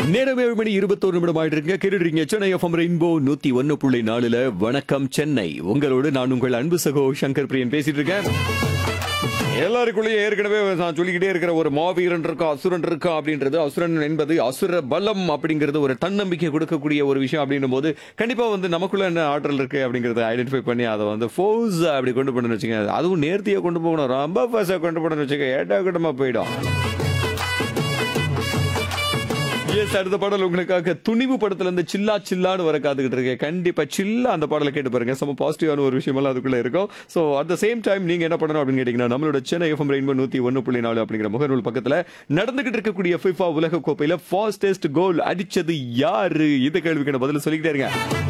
நேரம் ஏழு மணி இருபத்தோரு நிமிடம் ஆயிட்டு இருக்கு கேட்டுறீங்க சென்னை எஃப்எம் ரெயின்போ நூத்தி ஒன்னு புள்ளி நாலுல வணக்கம் சென்னை உங்களோடு நான் உங்கள் அன்பு சகோ சங்கர் பிரியன் பேசிட்டு இருக்கேன் எல்லாருக்குள்ளேயும் ஏற்கனவே நான் சொல்லிக்கிட்டே இருக்கிற ஒரு மாவீரன் இருக்கா அசுரன் இருக்கா அப்படின்றது அசுரன் என்பது அசுர பலம் அப்படிங்கிறது ஒரு தன்னம்பிக்கை கொடுக்கக்கூடிய ஒரு விஷயம் அப்படின்னும் போது கண்டிப்பா வந்து நமக்குள்ள என்ன ஆற்றல் இருக்கு அப்படிங்கறத ஐடென்டிஃபை பண்ணி அதை வந்து ஃபோர்ஸ் அப்படி கொண்டு போகணும்னு வச்சுக்கோங்க அதுவும் நேர்த்தியா கொண்டு போகணும் ரொம்ப ஃபர்ஸ்டா கொண்டு போகணும்னு வச்சுக்கோங்க ஏட்டா கூட்டமா போயிடும் எஸ் அடுத்த பாடல் உங்களுக்காக துணிவு படத்துல இருந்து சில்லா சில்லான்னு வர காத்துக்கிட்டு இருக்கேன் கண்டிப்பா சில்லா அந்த பாடலை கேட்டு பாருங்க செம்ம பாசிட்டிவான ஒரு விஷயமெல்லாம் அதுக்குள்ள இருக்கும் so at the same time நீங்க என்ன பண்ணணும் அப்படின்னு கேட்டீங்கன்னா நம்மளோட சென்னை எஃப்எம் ரெயின்போ நூத்தி ஒன்னு புள்ளி நாலு அப்படிங்கிற முகநூல் பக்கத்துல நடந்துகிட்டு இருக்கக்கூடிய ஃபிஃபா உலக கோப்பையில ஃபாஸ்டஸ்ட் கோல் அடிச்சது யாரு இந்த கேள்விக்கான பதில் சொல்லிக்கிட்டே இருங்க